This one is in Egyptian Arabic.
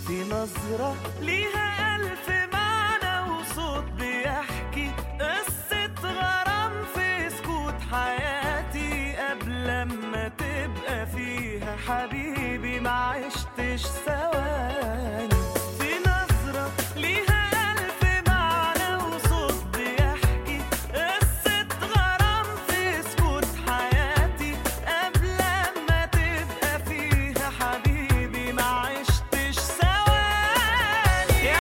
دي نظرة ليها ألف معنى وصوت بيحكي قصة غرام في سكوت حياتي قبل ما تبقى فيها حبيبي ما عشتش سنة